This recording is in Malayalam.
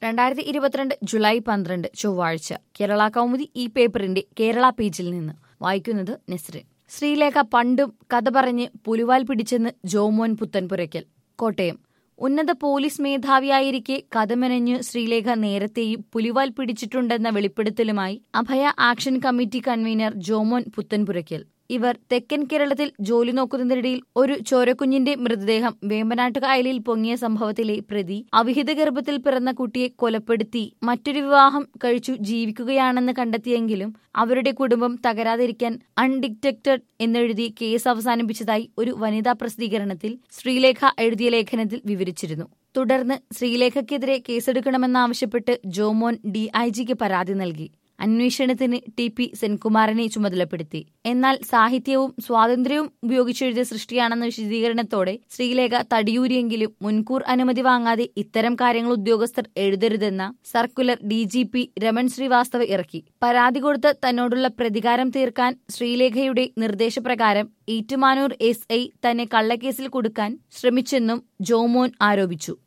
രണ്ടായിരത്തി ഇരുപത്തിരണ്ട് ജൂലൈ പന്ത്രണ്ട് ചൊവ്വാഴ്ച കേരള കൗമുദി ഈ പേപ്പറിന്റെ കേരള പേജിൽ നിന്ന് വായിക്കുന്നത് നെസ്രിൻ ശ്രീലേഖ പണ്ടും കഥ പറഞ്ഞ് പുലിവാൽ പിടിച്ചെന്ന് ജോമോൻ പുത്തൻപുരയ്ക്കൽ കോട്ടയം ഉന്നത പോലീസ് മേധാവിയായിരിക്കെ കഥമെനഞ്ഞ് ശ്രീലേഖ നേരത്തെയും പുലിവാൽ പിടിച്ചിട്ടുണ്ടെന്ന വെളിപ്പെടുത്തലുമായി Abhaya action committee convener Jomon Puthenpurackal ഇവർ തെക്കൻ കേരളത്തിൽ ജോലി നോക്കുന്നതിനിടയിൽ ഒരു ചോരക്കുഞ്ഞിന്റെ മൃതദേഹം വേമ്പനാട്ട് കായലിൽ പൊങ്ങിയ സംഭവത്തിലെ പ്രതി അവിഹിത ഗർഭത്തിൽ പിറന്ന കുട്ടിയെ കൊലപ്പെടുത്തി മറ്റൊരു വിവാഹം കഴിച്ചു ജീവിക്കുകയാണെന്ന് കണ്ടെത്തിയെങ്കിലും അവരുടെ കുടുംബം തകരാതിരിക്കാൻ അൺഡിറ്റക്റ്റഡ് എന്നെഴുതി കേസ് അവസാനിപ്പിച്ചതായി ഒരു വനിതാ പ്രസിദ്ധീകരണത്തിൽ ശ്രീലേഖ എഴുതിയ ലേഖനത്തിൽ വിവരിച്ചിരുന്നു തുടർന്ന് ശ്രീലേഖയ്ക്കെതിരെ കേസെടുക്കണമെന്നാവശ്യപ്പെട്ട് ജോമോൻ ഡിഐജിക്ക് പരാതി നൽകി അന്വേഷണത്തിന് ടി പി സെൻകുമാറിനെ ചുമതലപ്പെടുത്തി എന്നാൽ സാഹിത്യവും സ്വാതന്ത്ര്യവും ഉപയോഗിച്ചെഴുതിയ സൃഷ്ടിയാണെന്ന വിശദീകരണത്തോടെ ശ്രീലേഖ തടിയൂരിയെങ്കിലും മുൻകൂർ അനുമതി വാങ്ങാതെ ഇത്തരം കാര്യങ്ങൾ ഉദ്യോഗസ്ഥർ എഴുതരുതെന്ന circular D G P Raman Srivastava ഇറക്കി പരാതി കൊടുത്ത് തന്നോടുള്ള പ്രതികാരം തീർക്കാൻ ശ്രീലേഖയുടെ നിർദ്ദേശപ്രകാരം ഏറ്റുമാനൂർ എസ് ഐ തന്നെ കള്ളക്കേസിൽ കൊടുക്കാൻ ശ്രമിച്ചെന്നും ജോമോൻ ആരോപിച്ചു